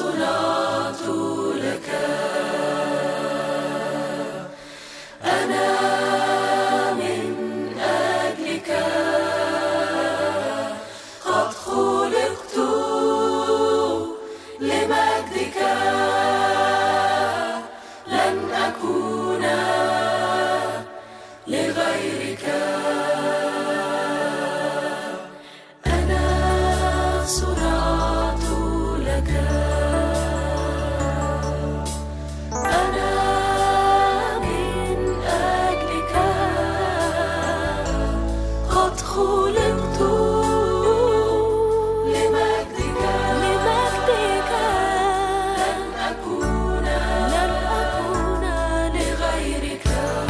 صنعت لك أنا من أجلك قد خلقت لمجدك لن أكون لغيرك أنا صنعت لك أنا من أجلك قد خلقت لمجدك لمجدك لن أكون لن أكون لغيرك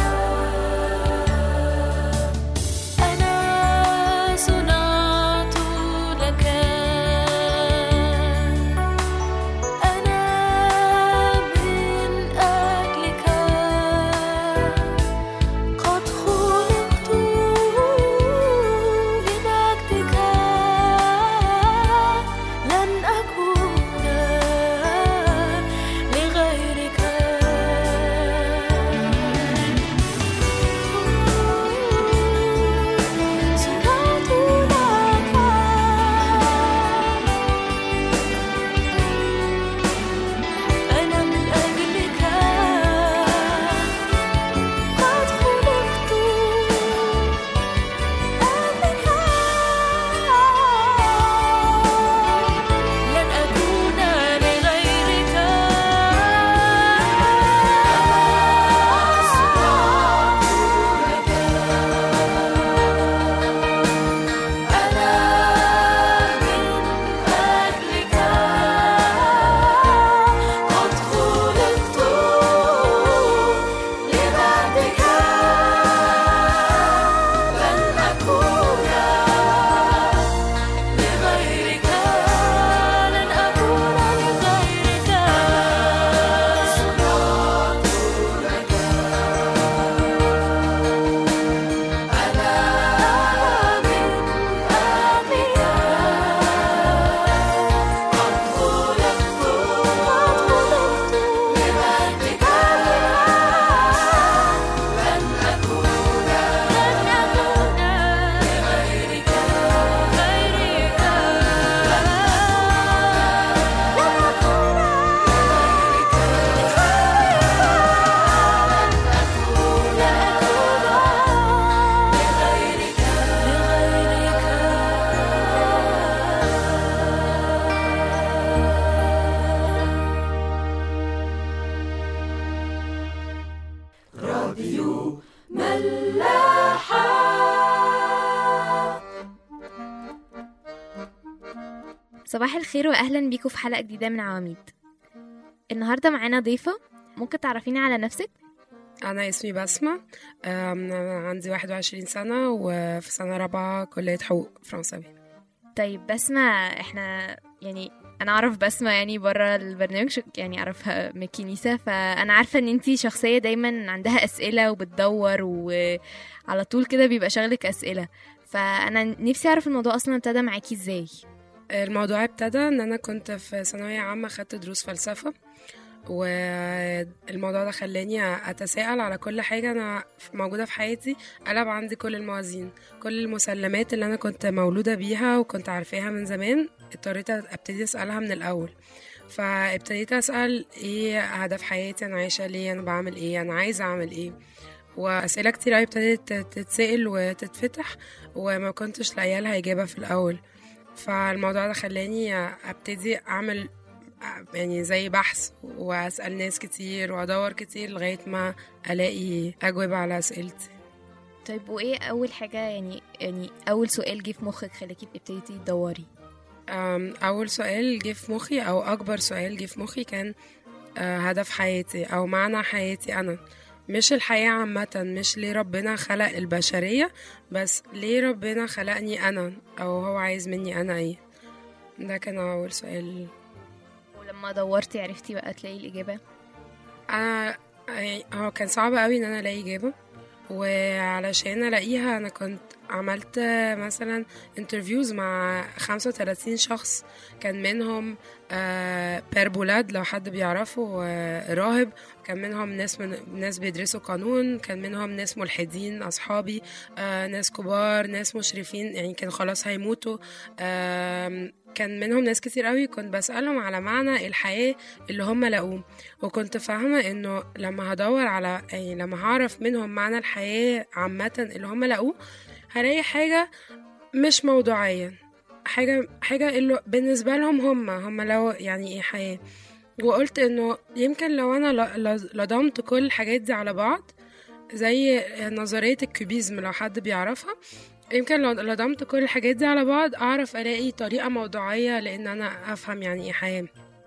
أنا صنعت لك أنا من أجلك قد خلقت لمجدك لن أكون لغيرك صنعت لك أنا من أجلك قد خلقت لك لن أكون لغيرك أنا من أجلك قد خلقت لمجدك لن أكون لغيرك لن أكون لغيرك صنعت لك أنا من أجلك قد خلقت لمجدك لن أكون لن أكون لغيرك غيرك راديو ملاحة صباح الخير واهلا بيكم في حلقه جديده من عواميد النهارده معانا ضيفه ممكن تعرفيني على نفسك أنا اسمي بسمة أم، أنا عندي 21 سنة وفي سنة رابعة كلية حقوق فرنساوي طيب بسمة احنا يعني انا اعرف بسمة يعني بره البرنامج شك- يعني اعرفها من الكنيسة فانا عارفة ان انتي شخصية دايما عندها اسئلة وبتدور وعلى طول كده بيبقى شغلك اسئلة فانا نفسي اعرف الموضوع اصلا ابتدى معاكي ازاي الموضوع ابتدى ان انا كنت في ثانوية عامة خدت دروس فلسفة والموضوع ده خلاني اتساءل على كل حاجة انا موجودة في حياتي قلب عندي كل الموازين كل المسلمات اللي انا كنت مولودة بيها وكنت عارفاها من زمان اضطريت ابتدي اسألها من الاول فابتديت اسأل ايه هدف حياتي انا عايشة ليه انا بعمل ايه انا عايزة اعمل ايه واسئله كتير قوي ابتدت تتسال وتتفتح وما كنتش لاقيه لها اجابه في الاول فالموضوع ده خلاني ابتدي اعمل يعني زي بحث واسال ناس كتير وادور كتير لغايه ما الاقي اجوبه على اسئلتي طيب وايه اول حاجة يعني يعني اول سؤال جه في مخك خلاكي ابتديتي تدوري أم، اول سؤال جه في مخي او اكبر سؤال جه في مخي كان آه، هدف حياتي او معنى حياتي انا مش الحياة عامة مش ليه ربنا خلق البشرية بس ليه ربنا خلقني أنا أو هو عايز مني أنا إيه ده كان أول سؤال ولما دورتي عرفتي بقى تلاقي الإجابة أنا يعني هو كان صعب قوي إن أنا ألاقي إجابة وعلشان ألاقيها أنا كنت عملت مثلا انترفيوز مع 35 شخص كان منهم آه، بير بولاد لو حد بيعرفه آه، راهب كان منهم ناس من ناس بيدرسوا قانون كان منهم ناس ملحدين اصحابي آه، ناس كبار ناس مشرفين يعني كانوا خلاص هيموتوا آم، كان منهم ناس كتير قوي كنت بسألهم على معنى الحياة اللي هم لقوه وكنت فاهمة انه لما هدور على يعني لما هعرف منهم معنى الحياة عامة اللي هم لقوه هلاقي حاجة مش موضوعية حاجة حاجة اللي بالنسبة لهم هم هم لو يعني ايه حياة وقلت انه يمكن لو انا ل- ل- لضمت كل الحاجات دي على بعض زي نظرية الكوبيزم لو حد بيعرفها يمكن لو لضمت كل الحاجات دي على بعض اعرف الاقي طريقة موضوعية لان انا افهم يعني ايه حياة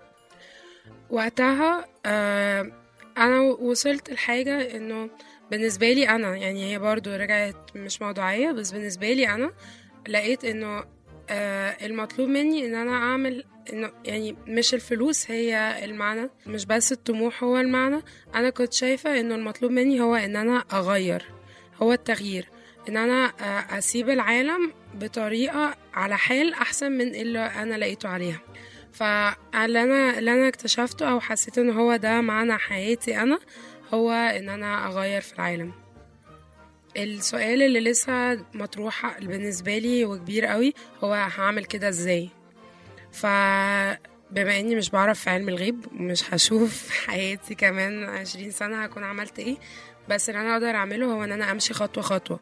وقتها آه انا وصلت لحاجة انه بالنسبة لي انا يعني هي برضو رجعت مش موضوعية بس بالنسبة لي انا لقيت انه آه المطلوب مني ان انا اعمل انه يعني مش الفلوس هي المعنى مش بس الطموح هو المعنى انا كنت شايفة انه المطلوب مني هو ان انا اغير هو التغيير ان انا آه، اسيب العالم بطريقة على حال احسن من اللي انا لقيته عليها فاللي انا اللي انا اكتشفته او حسيت ان هو ده معنى حياتي انا هو ان انا اغير في العالم السؤال اللي لسه مطروح بالنسبة لي وكبير قوي هو هعمل كده ازاي ف بما اني مش بعرف في علم الغيب ومش هشوف حياتي كمان عشرين سنة هكون عملت ايه بس اللي انا اقدر اعمله هو ان انا امشي خطوة خطوة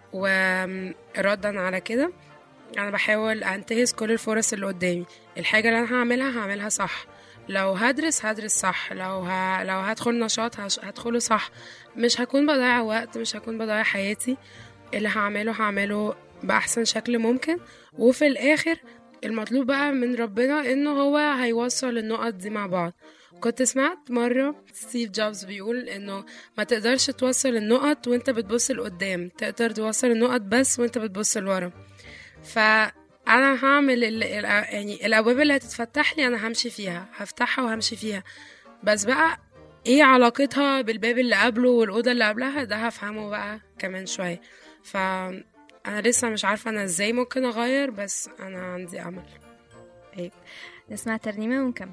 وردا على كده انا بحاول انتهز كل الفرص اللي قدامي الحاجة اللي انا هعملها هعملها صح لو هدرس هدرس صح لو ه... لو هدخل نشاط هش... هدخله صح مش هكون بضيع وقت مش هكون بضيع حياتي اللي هعمله هعمله بأحسن شكل ممكن وفي الآخر المطلوب بقى من ربنا انه هو هيوصل النقط دي مع بعض كنت سمعت مرة ستيف جوبز بيقول انه ما تقدرش توصل النقط وانت بتبص لقدام تقدر توصل النقط بس وانت بتبص لورا فانا هعمل ال... ال... يعني الابواب اللي هتتفتح لي انا همشي فيها هفتحها وهمشي فيها بس بقى ايه علاقتها بالباب اللي قبله والاوضه اللي قبلها ده هفهمه بقى كمان شويه ف انا لسه مش عارفه انا ازاي ممكن اغير بس انا عندي امل طيب نسمع ترنيمة ونكمل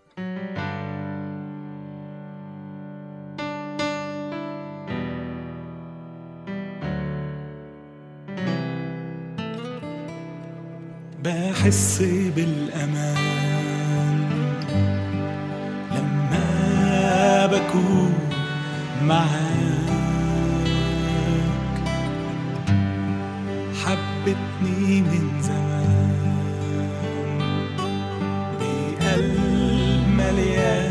بحس بالأمان لما بكون معاك حبتني من زمان بقلب مليان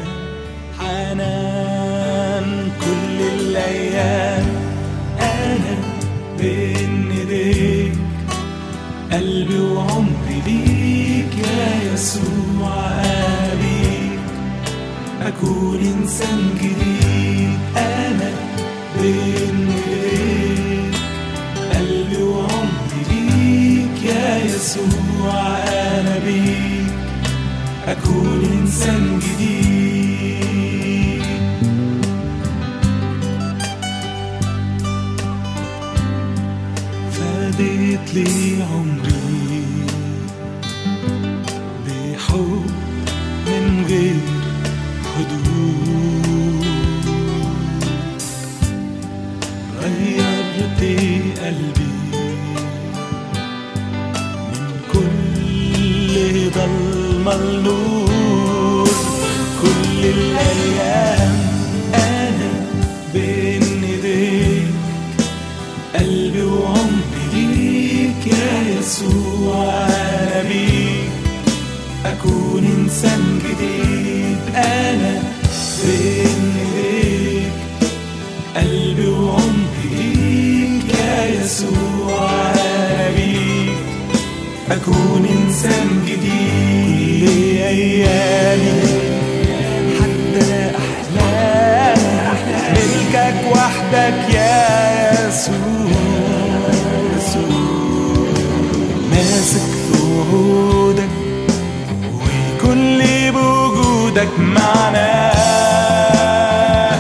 حنان كل الأيام أنا بين إيديك قلبي وعمري ليك يا يسوع أنا بيك أكون إنسان جديد أنا بين إيديك قلبي وعمري ليك يا يسوع أنا بيك أكون إنسان جديد فديت لي عمري بحب من غير حدود غيرت قلبي من كل ضلمة لنور كل الأيام أنا بين إيديك قلبي وعمري ليك يا يسوع أنا بيك أكون إنسان جديد أنا بين إيديك قلبي وعمري ليك يا يسوع أنا بيك أكون إنسان جديد كل أيامي حتى أحلامي ملكك وحدك يا يسوع يسوع ماسك في وعودك وكل بوجودك معنا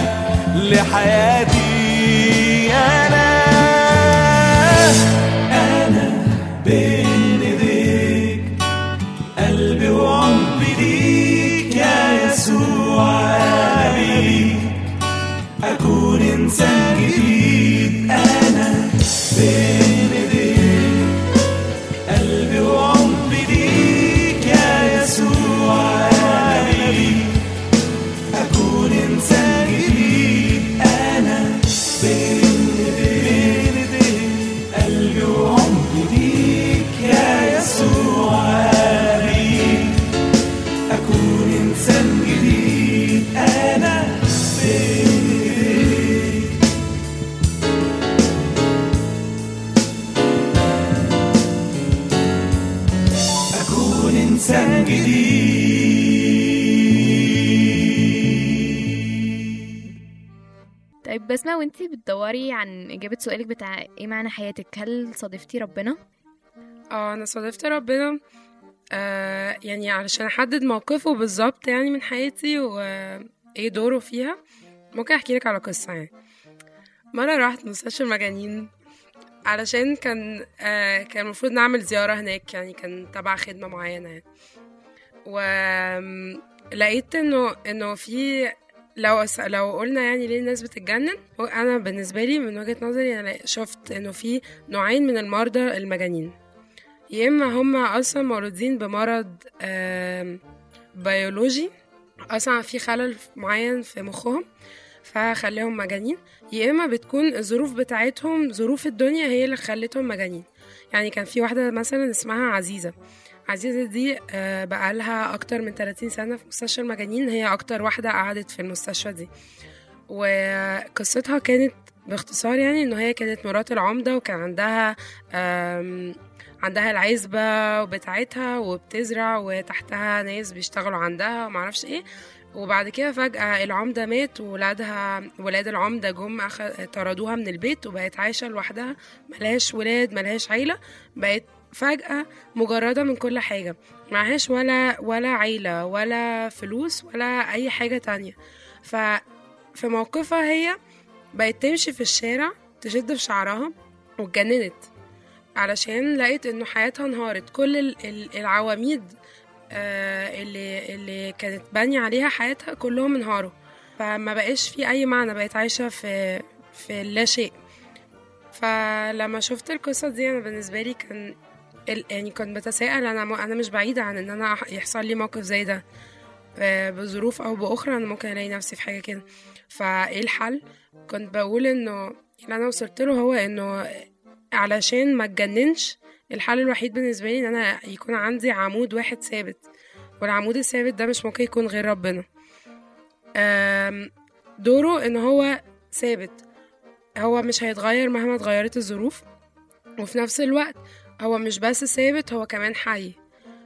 لحياتي أنا طيب بسمة وانتي بتدوري عن إجابة سؤالك بتاع ايه معنى حياتك هل صادفتي ربنا؟ اه انا صادفت ربنا آه يعني علشان احدد موقفه بالظبط يعني من حياتي وايه دوره فيها ممكن احكي لك على قصه يعني مره رحت مستشفى المجانين علشان كان آه كان المفروض نعمل زياره هناك يعني كان تبع خدمه معينه يعني ولقيت انه انه في لو أس- لو قلنا يعني ليه الناس بتتجنن هو انا بالنسبه لي من وجهه نظري انا شفت انه في نوعين من المرضى المجانين يا اما هم اصلا مولودين بمرض آم، بيولوجي اصلا في خلل معين في مخهم فخليهم مجانين يا اما بتكون الظروف بتاعتهم ظروف الدنيا هي اللي خلتهم مجانين يعني كان في واحده مثلا اسمها عزيزه عزيزة دي آه، بقالها أكتر من 30 سنة في مستشفى المجانين هي أكتر واحدة قعدت في المستشفى دي وقصتها كانت باختصار يعني إنه هي كانت مرات العمدة وكان عندها آم، عندها العزبة بتاعتها وبتزرع وتحتها ناس بيشتغلوا عندها ومعرفش ايه وبعد كده فجأة العمدة مات وولادها ولاد العمدة جم أخ- طردوها من البيت وبقت عايشة لوحدها ملهاش ولاد ملهاش عيلة بقت فجأة مجردة من كل حاجة معهاش ولا ولا عيلة ولا فلوس ولا أي حاجة تانية ففي موقفها هي بقت تمشي في الشارع تشد في شعرها واتجننت علشان لقيت انه حياتها انهارت كل ال- ال- العواميد آه، اللي اللي كانت بانية عليها حياتها كلهم انهاروا فما بقاش في اي معنى بقت عايشة في في اللا شيء فلما شفت القصة دي انا بالنسبة لي كان ال- يعني كنت بتساءل انا م- انا مش بعيدة عن ان انا أح- يحصل لي موقف زي ده آه، بظروف او باخرى انا ممكن الاقي نفسي في حاجة كده فايه الحل كنت بقول انه اللي انا وصلت له هو انه علشان ما اتجننش الحل الوحيد بالنسبة لي ان انا يكون عندي عمود واحد ثابت والعمود الثابت ده مش ممكن يكون غير ربنا آم، دوره ان هو ثابت هو مش هيتغير مهما اتغيرت الظروف وفي نفس الوقت هو مش بس ثابت هو كمان حي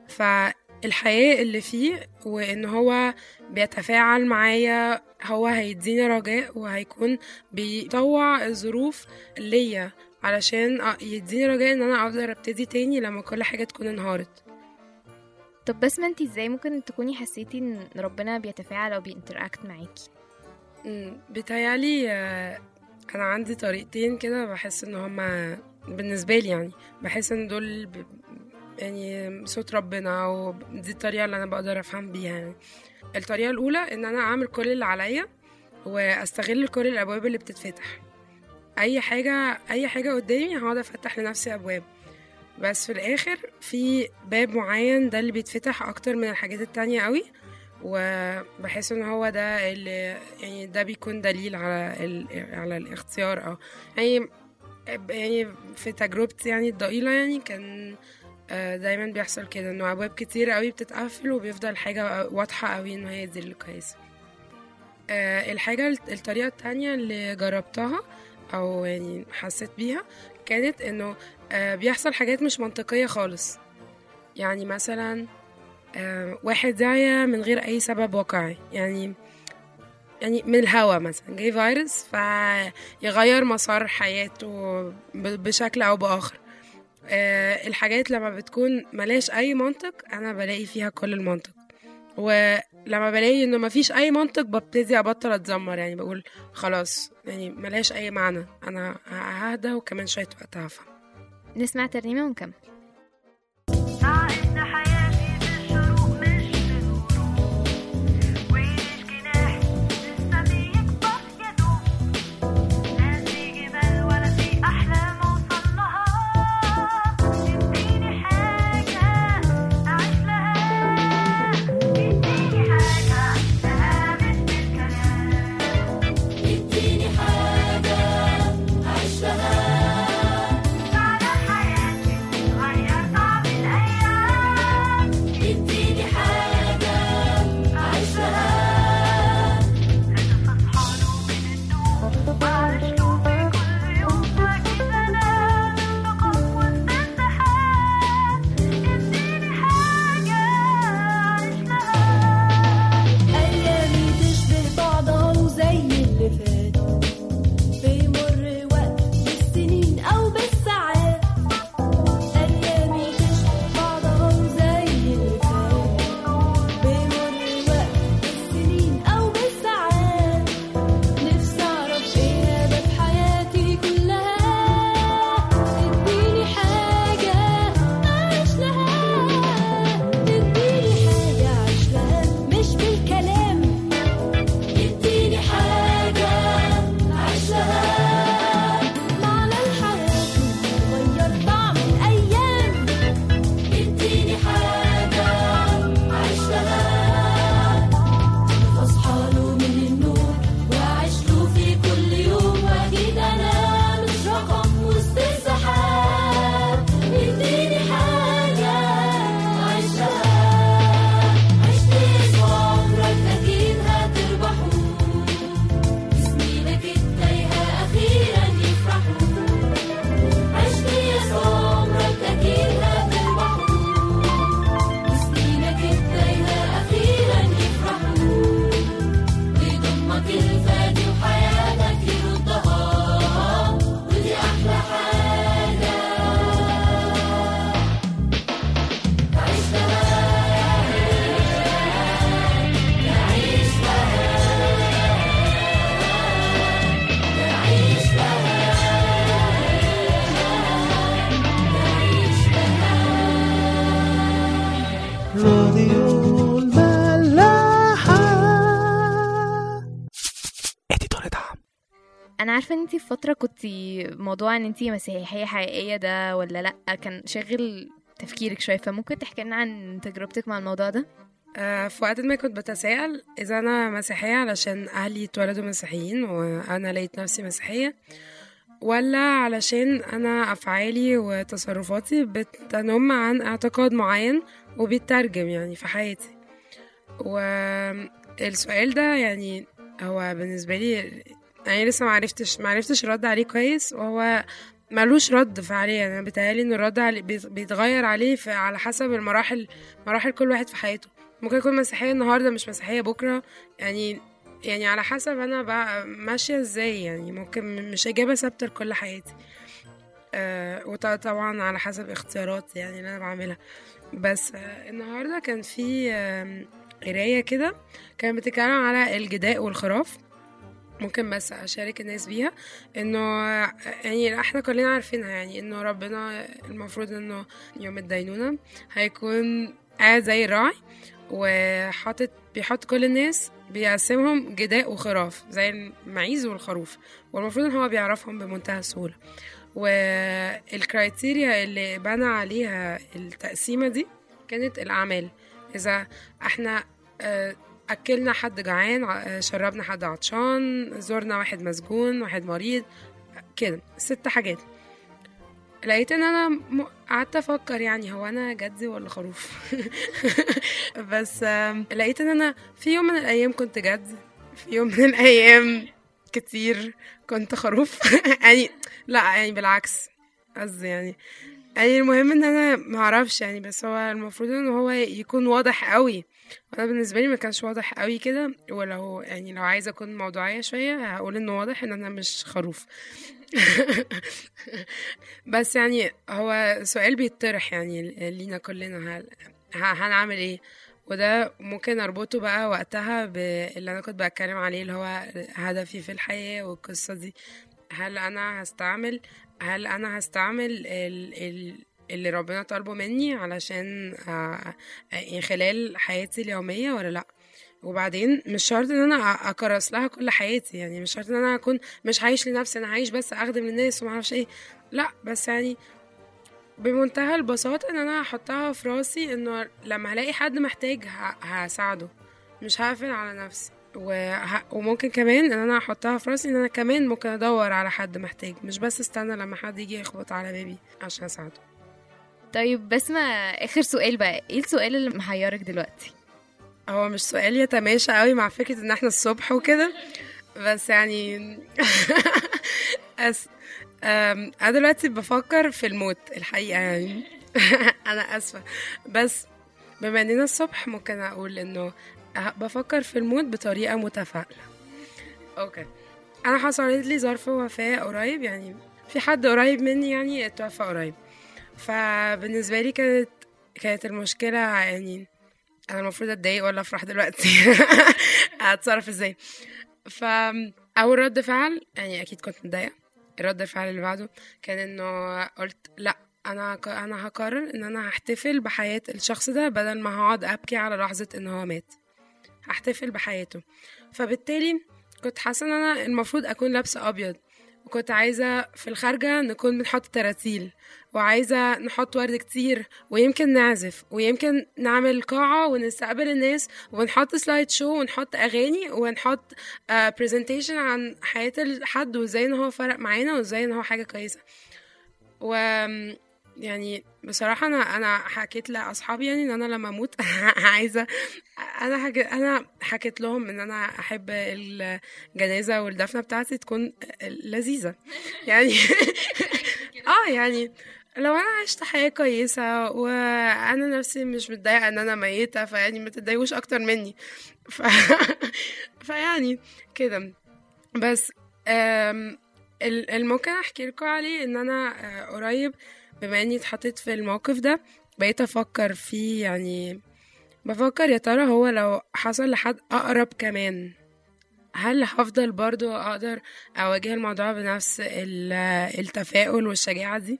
فالحياة اللي فيه وان هو بيتفاعل معايا هو هيديني رجاء وهيكون بيطوع الظروف ليا علشان أ- يديني رجاء ان انا اقدر ابتدي تاني لما كل حاجة تكون انهارت طب بسمة انتي ازاي ممكن تكوني حسيتي ان ربنا بيتفاعل او بينتراكت معاكي؟ مم، بيتهيألي آه، انا عندي طريقتين كده بحس ان هما بالنسبه لي يعني بحس ان دول ب... يعني صوت ربنا او دي الطريقه اللي انا بقدر افهم بيها يعني الطريقه الاولى ان انا اعمل كل اللي عليا واستغل كل الابواب اللي بتتفتح اي حاجه اي حاجه قدامي هقعد افتح لنفسي ابواب بس في الاخر في باب معين ده اللي بيتفتح اكتر من الحاجات التانية قوي وبحس ان هو ده اللي يعني ده بيكون دليل على ال... على الاختيار او يعني يعني في تجربتي يعني الضئيلة يعني كان آه، دايما بيحصل كده انه ابواب كتير قوي بتتقفل وبيفضل حاجة واضحة قوي انه هي دي اللي كويسة آه، الحاجة الطريقة التانية اللي جربتها او يعني حسيت بيها كانت انه آه، بيحصل حاجات مش منطقية خالص يعني مثلا آه، واحد داعية من غير أي سبب واقعي يعني يعني من الهوا مثلا جاي فيروس فيغير مسار حياته ب- بشكل أو بآخر آه، الحاجات لما بتكون ملاش أي منطق أنا بلاقي فيها كل المنطق ولما بلاقي إنه مفيش أي منطق ببتدي أبطل أتذمر يعني بقول خلاص يعني ملاش أي معنى أنا ههدى وكمان شوية وقت هفهم نسمع ترنيمة ونكمل ساعدنا حياتي بالشروق مش بالغروب ويش جناح لسه بيكبر يا دوب لا في جبال ولا في أحلام أوصل لها اديني حاجة أعيش لها اديني حاجة أعيش لها مش بالكلام اديني حاجة أعيش لها معنى حياتي عارفه ان انت في فتره كنت موضوع ان انت مسيحيه حقيقيه ده ولا لا كان شاغل تفكيرك شويه فممكن تحكي لنا عن تجربتك مع الموضوع ده آه، في وقت ما كنت بتساءل إذا أنا مسيحية علشان أهلي اتولدوا مسيحيين وأنا لقيت نفسي مسيحية ولا علشان أنا أفعالي وتصرفاتي بتنم عن اعتقاد معين وبيترجم يعني في حياتي والسؤال ده يعني هو بالنسبة لي يعني لسه معرفتش معرفتش رد عليه كويس وهو ملوش رد فعليا انا بيتهيألي ان الرد عليه بيت- بيتغير عليه في على حسب المراحل مراحل كل واحد في حياته ممكن اكون مسيحيه النهارده مش مسيحيه بكره يعني يعني على حسب انا بقى ماشيه ازاي يعني ممكن م- مش اجابه ثابته لكل حياتي آه وطبعا على حسب اختياراتي يعني اللي انا بعملها بس آه النهارده كان في آم، قرايه كده كانت بتتكلم على الجداء والخراف ممكن بس اشارك الناس بيها انه يعني احنا كلنا عارفينها يعني انه ربنا المفروض انه يوم الدينونة هيكون قاعد زي الراعي وحاطط بيحط كل الناس بيقسمهم جداء وخراف زي المعيز والخروف والمفروض ان هو بيعرفهم بمنتهى السهولة والكرايتيريا اللي بنى عليها التقسيمة دي كانت الأعمال إذا احنا آه، أكلنا حد جعان ع- شربنا حد عطشان زورنا واحد مسجون واحد مريض كده ست حاجات لقيت ان انا م- قعدت افكر يعني هو انا جدي ولا خروف بس آم، لقيت ان انا في يوم من الايام كنت جدي في يوم من الايام كتير كنت خروف يعني لا يعني بالعكس قصدي يعني يعني المهم ان انا معرفش يعني بس هو المفروض ان هو يكون واضح قوي وانا بالنسبه لي ما كانش واضح قوي كده ولو يعني لو عايزه اكون موضوعيه شويه هقول انه واضح ان انا مش خروف بس يعني هو سؤال بيطرح يعني لينا كلنا هل ه- هنعمل ايه وده ممكن اربطه بقى وقتها باللي انا كنت بتكلم عليه اللي هو هدفي في الحياة والقصة دي هل انا هستعمل هل انا هستعمل ال ال اللي ربنا طالبه مني علشان آه، آه، خلال حياتي اليومية ولا لا وبعدين مش شرط ان انا أ- اكرس لها كل حياتي يعني مش شرط ان انا اكون مش عايش لنفسي انا عايش بس اخدم الناس وما اعرفش ايه لا بس يعني بمنتهى البساطة ان انا هحطها في راسي انه لما هلاقي حد محتاج ه- هساعده مش هقفل على نفسي وه... وممكن كمان ان انا احطها في راسي ان انا كمان ممكن ادور على حد محتاج مش بس استنى لما حد يجي يخبط على بابي عشان اساعده طيب بسمة اخر سؤال بقى ايه السؤال اللي محيرك دلوقتي هو مش سؤال يتماشى قوي مع فكرة ان احنا الصبح وكده بس يعني أس... أم... انا دلوقتي بفكر في الموت الحقيقة يعني انا اسفة بس بما اننا الصبح ممكن اقول انه أه- بفكر في الموت بطريقة متفائلة اوكي انا حصلت لي ظرف وفاة قريب يعني في حد قريب مني يعني اتوفى قريب فبالنسبة لي كانت كانت المشكلة يعني انا المفروض اتضايق ولا افرح دلوقتي هتصرف ازاي فاول رد فعل يعني اكيد كنت متضايقه الرد الفعل اللي بعده كان انه قلت لا انا ك- انا هقرر ان انا هحتفل بحياه الشخص ده بدل ما هقعد ابكي على لحظه ان هو مات هحتفل بحياته فبالتالي كنت حاسه ان انا المفروض اكون لابسه ابيض وكنت عايزه في الخارجه نكون بنحط تراتيل وعايزه نحط ورد كتير ويمكن نعزف ويمكن نعمل قاعه ونستقبل الناس ونحط سلايد شو ونحط اغاني ونحط برزنتيشن عن حياه الحد وازاي ان هو فرق معانا وازاي ان هو حاجه كويسه و يعني بصراحة أنا أنا حكيت لأصحابي يعني إن أنا لما أموت عايزة أنا حكيت أنا حكيت لهم إن أنا أحب الجنازة والدفنة بتاعتي تكون لذيذة يعني اه يعني لو انا عشت حياة كويسة وانا نفسي مش متضايقة ان انا ميتة فيعني ما تتضايقوش اكتر مني ف... فيعني كده بس آم، ال- اللي ممكن احكي لكم عليه ان انا آه، قريب بما اني اتحطيت في الموقف ده بقيت افكر فيه يعني بفكر يا ترى هو لو حصل لحد اقرب كمان هل هفضل برضو اقدر اواجه الموضوع بنفس ال- التفاؤل والشجاعة دي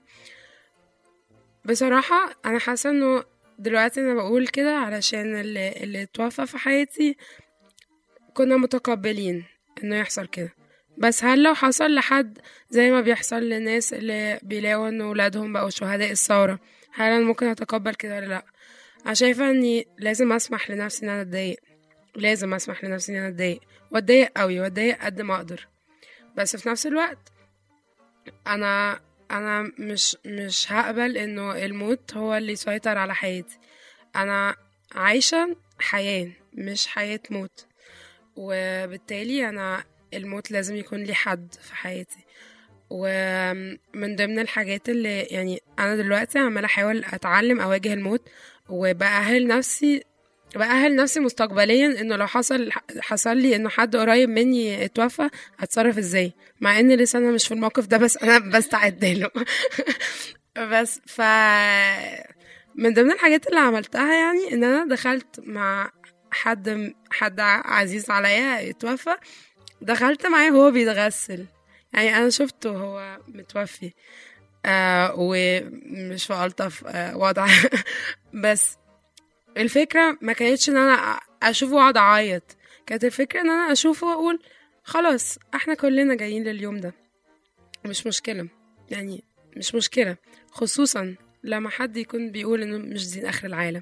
بصراحة انا حاسة انه دلوقتي انا بقول كده علشان اللي, اللي اتوفى في حياتي كنا متقبلين انه يحصل كده بس هل لو حصل لحد زي ما بيحصل للناس اللي بيلاقوا ان ولادهم بقوا شهداء الثورة هل انا ممكن اتقبل كده ولا لا انا شايفة اني لازم اسمح لنفسي ان انا اتضايق لازم اسمح لنفسي ان انا اتضايق واتضايق قوي واتضايق قد ما اقدر بس في نفس الوقت انا انا مش مش هقبل انه الموت هو اللي يسيطر على حياتي انا عايشة حياة مش حياة موت وبالتالي انا الموت لازم يكون لي حد في حياتي ومن ضمن الحاجات اللي يعني انا دلوقتي عمالة احاول اتعلم اواجه الموت وبأهل نفسي بأهل نفسي مستقبليا انه لو حصل حصل لي انه حد قريب مني اتوفى هتصرف ازاي مع ان لسه انا مش في الموقف ده بس انا بستعد له بس ف من ضمن الحاجات اللي عملتها يعني ان انا دخلت مع حد حد عزيز عليا اتوفى دخلت معاه وهو بيتغسل يعني انا شفته وهو متوفي آه ومش في ألطف آه وضع بس الفكرة ما كانتش ان انا اشوفه واقعد اعيط كانت الفكرة ان انا اشوفه واقول خلاص احنا كلنا جايين لليوم ده مش مشكلة يعني مش مشكلة خصوصا لما حد يكون بيقول انه مش دين اخر العالم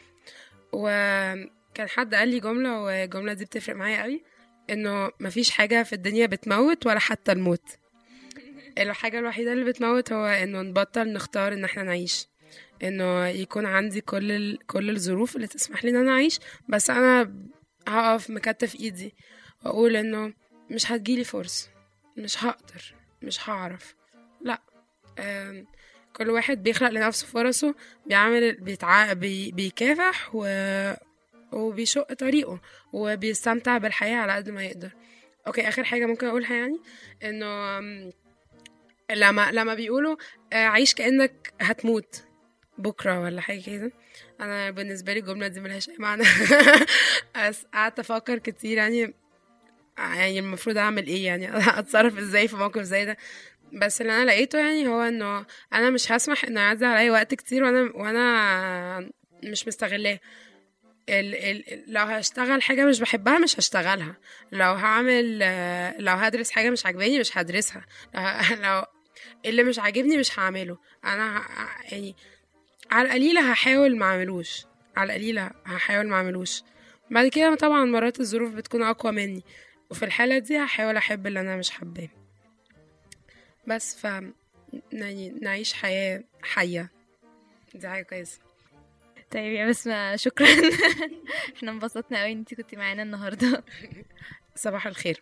وكان حد قال لي جملة والجملة دي بتفرق معايا قوي انه مفيش حاجة في الدنيا بتموت ولا حتى الموت الحاجة الوحيدة اللي بتموت هو انه نبطل نختار ان احنا نعيش انه يكون عندي كل ال... كل الظروف اللي تسمح لي ان انا اعيش بس انا هقف مكتف ايدي واقول انه مش هتجيلي فرصة مش هقدر مش هعرف لا آم، كل واحد بيخلق لنفسه فرصه بيعمل بيتع... بي... بيكافح و... وبيشق طريقه وبيستمتع بالحياة على قد ما يقدر اوكي اخر حاجة ممكن اقولها يعني انه آم، لما لما بيقولوا آه، عيش كأنك هتموت بكرة ولا حاجة كده أنا بالنسبة لي الجملة دي ملهاش أي معنى بس قعدت أفكر كتير يعني يعني المفروض أعمل إيه يعني أتصرف إزاي في موقف زي ده بس اللي أنا لقيته يعني هو إنه أنا مش هسمح إنه يعدي عليا وقت كتير وأنا وأنا مش مستغلاه ال ال لو هشتغل حاجة مش بحبها مش هشتغلها لو هعمل آه، لو هدرس حاجة مش عاجباني مش هدرسها لو, لو اللي مش عاجبني مش هعمله أنا ه- يعني على القليلة هحاول ما اعملوش على القليلة هحاول ما اعملوش بعد كده طبعا مرات الظروف بتكون اقوى مني وفي الحالة دي هحاول احب اللي انا مش حباه بس ف يعني نعيش حياة حية دي حاجة كويسة طيب يا بسمة شكرا احنا انبسطنا قوي ان انتي كنتي معانا النهارده صباح الخير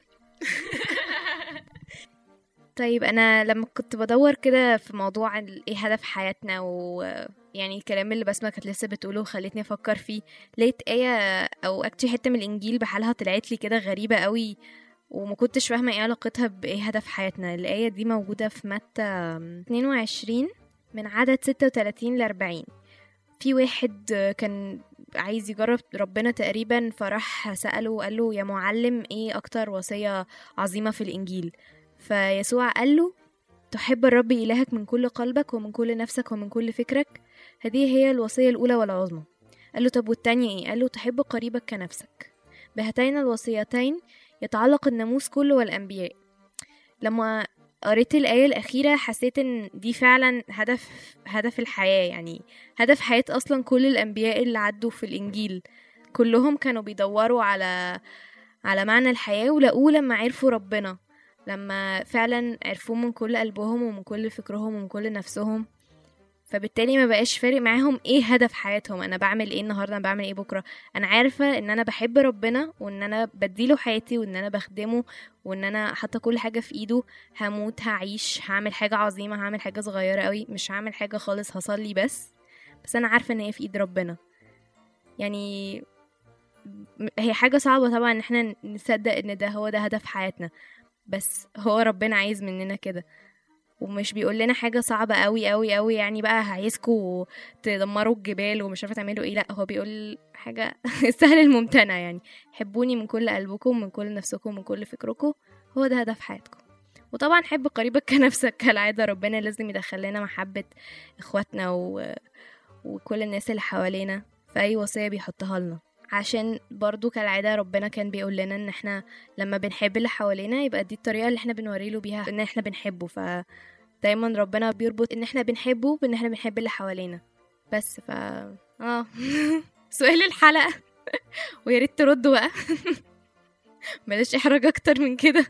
طيب انا لما كنت بدور كده في موضوع ال- ايه هدف حياتنا و يعني الكلام اللي بسمة كانت لسه بتقوله خلتني افكر فيه لقيت آية او اكتشي حتة من الانجيل بحالها طلعت لي كده غريبة قوي وما كنتش فاهمة ايه علاقتها بايه هدف حياتنا الآية دي موجودة في متى 22 من عدد 36 ل 40 في واحد كان عايز يجرب ربنا تقريبا فراح سأله وقال له يا معلم ايه اكتر وصية عظيمة في الانجيل فيسوع قال له تحب الرب إلهك من كل قلبك ومن كل نفسك ومن كل فكرك هذه هي الوصية الأولى والعظمى قال له طب والتانية إيه؟ قال له تحب قريبك كنفسك بهاتين الوصيتين يتعلق الناموس كله والأنبياء لما قريت الآية الأخيرة حسيت إن دي فعلا هدف هدف الحياة يعني هدف حياة أصلا كل الأنبياء اللي عدوا في الإنجيل كلهم كانوا بيدوروا على على معنى الحياة ولقوه لما عرفوا ربنا لما فعلا عرفوه من كل قلبهم ومن كل فكرهم ومن كل نفسهم فبالتالي ما بقاش فارق معاهم ايه هدف حياتهم انا بعمل ايه النهارده انا بعمل ايه بكره انا عارفه ان انا بحب ربنا وان انا بديله حياتي وان انا بخدمه وان انا حاطه كل حاجه في ايده هموت هعيش هعمل حاجه عظيمه هعمل حاجه صغيره قوي مش هعمل حاجه خالص هصلي بس بس انا عارفه ان هي في ايد ربنا يعني م- هي حاجه صعبه طبعا ان احنا نصدق ان ده هو ده هدف حياتنا بس هو ربنا عايز مننا كده ومش بيقول لنا حاجه صعبه قوي قوي قوي يعني بقى عايزكوا تدمروا الجبال ومش عارفه تعملوا ايه لا هو بيقول حاجه السهل الممتنع يعني حبوني من كل قلبكم من كل نفسكم من كل فكركم هو ده هدف حياتكم وطبعا حب قريبك كنفسك كالعاده ربنا لازم يدخل لنا محبه اخواتنا و... وكل الناس اللي حوالينا في اي وصيه بيحطها لنا عشان برضو كالعادة ربنا كان بيقول لنا ان احنا لما بنحب اللي حوالينا يبقى دي الطريقة اللي احنا بنوري له بيها ان احنا بنحبه ف دايما ربنا بيربط ان احنا بنحبه بان احنا بنحب اللي حوالينا بس ف اه سؤال الحلقة ويا ريت تردوا بقى بلاش احراج اكتر من كده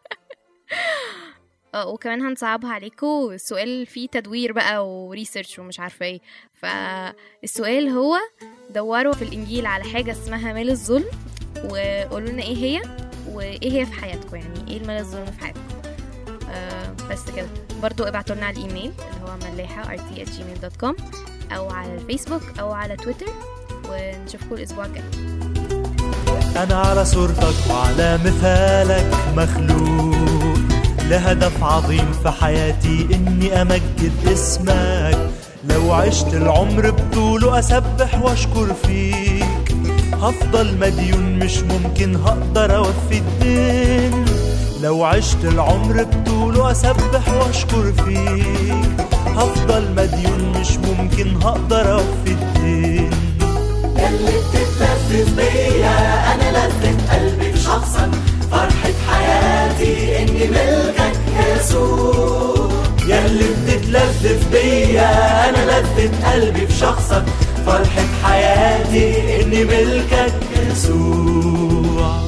اه وكمان هنصعبها عليكم السؤال فيه تدوير بقى وريسيرش ومش عارفه ايه فالسؤال هو دوروا في الانجيل على حاجه اسمها مال الظلم وقولوا لنا ايه هي وايه هي في حياتكم يعني ايه المال الظلم في حياتكم آه بس كده برضو ابعتوا لنا على الايميل اللي هو ملاحه rt@gmail.com او على الفيسبوك او على تويتر ونشوفكم الاسبوع الجاي أنا على صورتك وعلى مثالك مخلوق لهدف عظيم في حياتي إني أمجد اسمك لو عشت العمر بطوله أسبح وأشكر فيك هفضل مديون مش ممكن هقدر أوفي الدين لو عشت العمر بطوله أسبح وأشكر فيك هفضل مديون مش ممكن هقدر أوفي الدين ياللي بتتلذذ بيا انا لذة قلبي بشخصك فرحة حياتي اني ملكك يسوع ياللي بتتلذذ بيا انا لذة قلبي في شخصك فرحة حياتي اني ملكك يسوع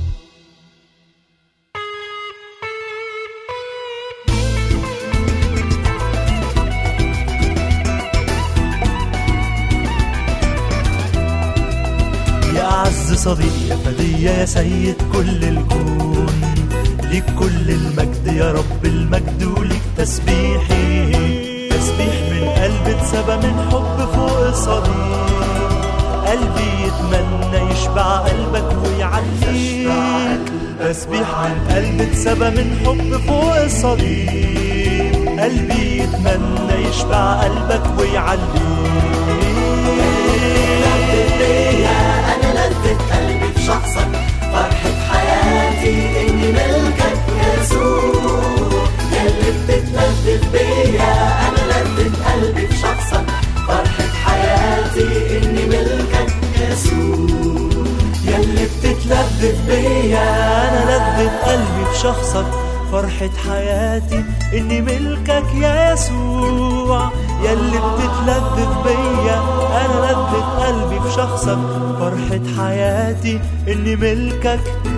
يا أعز صديق يا فدية يا سيد كل الكون ليك كل المجد يا رب المجد وليك تسبيحي تسبيح من قلب اتسبى من حب فوق الصليب قلبي يتمنى يشبع قلبك ويعليك تسبيح من قلب اتسبى من حب فوق الصليب قلبي يتمنى يشبع قلبك ويعليك انا لذة قلبي في شخصك فرحة حياتي اني ملكك يسوع ياللي بتتلذذ بيا انا لذة قلبي في شخصك فرحة حياتي اني ملكك يسوع ياللي بتتلذذ بيا انا لذة قلبي في شخصك فرحة حياتي اني ملكك يا يسوع ياللي بتتلذذ بيا انا لذة قلبي في شخصك فرحة حياتي اني ملكك